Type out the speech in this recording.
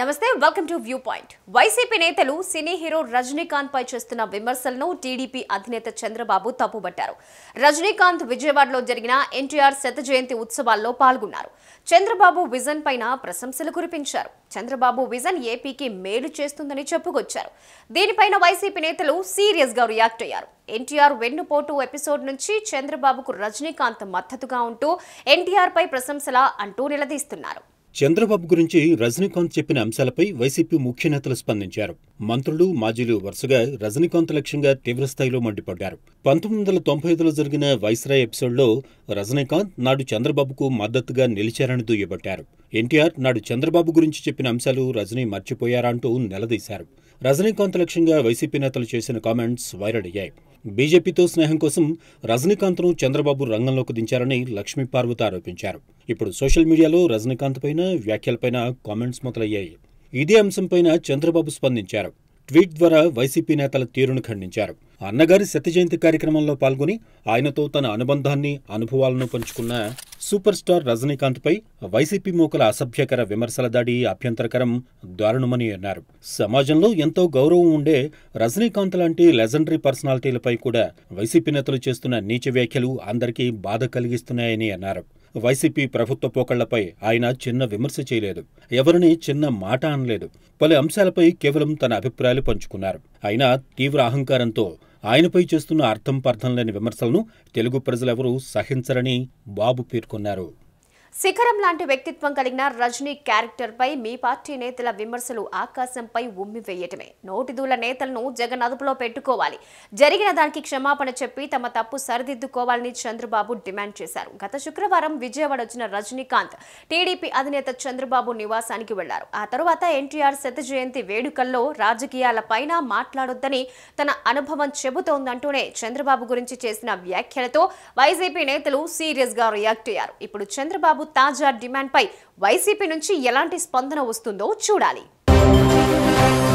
నమస్తే welcome to viewpoint YCP నేతలు cine hero Rajinikanth పై చేస్తున్న విమర్శలను టీడీపీ అధినేత చంద్రబాబు తప్పుబట్టారు రజనీకాంత్ విజయవాడలో జరిగిన ఎన్టీఆర్ శత జయంతి ఉత్సవాల్లో పాల్గొన్నారు చంద్రబాబు విజన్ పైన ప్రశంసలు కురిపించారు చంద్రబాబు విజన్ ఏపీకి మేలు చేస్తుందని చెప్పుకొచ్చారు దీనిపైన వైసీపీ నేతలు సీరియస్ గా రియాక్ట్ అయ్యారు ఎన్టీఆర్ వెన్నుపోటు ఎపిసోడ్ నుంచి చంద్రబాబుకు రజనీకాంత్ మద్దతుగా ఉంటూ ఎన్టీఆర్ పై ప్రశంసలా అంటూ నిలదీస్తున్నారు చంద్రబాబు గురించి రజనీకాంత్ చెప్పిన అంశాలపై వైసీపీ ముఖ్య నేతలు స్పందించారు మంత్రులు మాజీలు వరుసగా రజనీకాంత్ లక్ష్యంగా తీవ్రస్థాయిలో మండిపడ్డారు పంతొమ్మిది వందల తొంభై ఐదులో జరిగిన వైస్రాయ్ ఎపిసోడ్లో రజనీకాంత్ నాడు చంద్రబాబుకు మద్దతుగా నిలిచారని దుయ్యబట్టారు ఎన్టీఆర్ నాడు చంద్రబాబు గురించి చెప్పిన అంశాలు రజనీ మర్చిపోయారా అంటూ నిలదీశారు రజనీకాంత్ లక్ష్యంగా వైసీపీ నేతలు చేసిన కామెంట్స్ వైరల్ అయ్యాయి బీజేపీతో స్నేహం కోసం రజనీకాంత్ను చంద్రబాబు రంగంలోకి దించారని లక్ష్మీ పార్వతి ఆరోపించారు ఇప్పుడు సోషల్ మీడియాలో రజనీకాంత్ పైన వ్యాఖ్యలపైన కామెంట్స్ మొదలయ్యాయి ఇదే అంశంపైన చంద్రబాబు స్పందించారు ట్వీట్ ద్వారా వైసీపీ నేతల తీరును ఖండించారు అన్నగారి శత జయంతి కార్యక్రమంలో పాల్గొని ఆయనతో తన అనుబంధాన్ని అనుభవాలను పంచుకున్న సూపర్ స్టార్ రజనీకాంత్పై వైసీపీ మూకల అసభ్యకర విమర్శల దాడి అభ్యంతరకరం దారుణమని అన్నారు సమాజంలో ఎంతో గౌరవం ఉండే రజనీకాంత్ లాంటి లెజెండరీ పర్సనాలిటీలపై కూడా వైసీపీ నేతలు చేస్తున్న నీచ వ్యాఖ్యలు అందరికీ బాధ కలిగిస్తున్నాయని అన్నారు వైసీపీ ప్రభుత్వ పోకళ్లపై ఆయన చిన్న విమర్శ చేయలేదు ఎవరిని చిన్న మాట అనలేదు పలు అంశాలపై కేవలం తన అభిప్రాయాలు పంచుకున్నారు అయినా తీవ్ర అహంకారంతో ఆయనపై చేస్తున్న అర్థం పర్థం లేని విమర్శలను తెలుగు ప్రజలెవరూ సహించరని బాబు పేర్కొన్నారు శిఖరం లాంటి వ్యక్తిత్వం కలిగిన రజనీ క్యారెక్టర్ పై మీ పార్టీ నేతల విమర్శలు ఆకాశంపై ఉమ్మి వేయటమే నోటిదూల నేతలను జగన్ అదుపులో పెట్టుకోవాలి జరిగిన దానికి క్షమాపణ చెప్పి తమ తప్పు సరిదిద్దుకోవాలని చంద్రబాబు డిమాండ్ చేశారు గత శుక్రవారం విజయవాడ వచ్చిన రజనీకాంత్ టీడీపీ అధినేత చంద్రబాబు నివాసానికి వెళ్లారు ఆ తరువాత ఎన్టీఆర్ శత జయంతి వేడుకల్లో రాజకీయాల పైన మాట్లాడొద్దని తన అనుభవం చెబుతోందంటూనే చంద్రబాబు గురించి చేసిన వ్యాఖ్యలతో వైసీపీ నేతలు సీరియస్ గా రియాక్ట్ అయ్యారు ఇప్పుడు చంద్రబాబు తాజా డిమాండ్ పై వైసీపీ నుంచి ఎలాంటి స్పందన వస్తుందో చూడాలి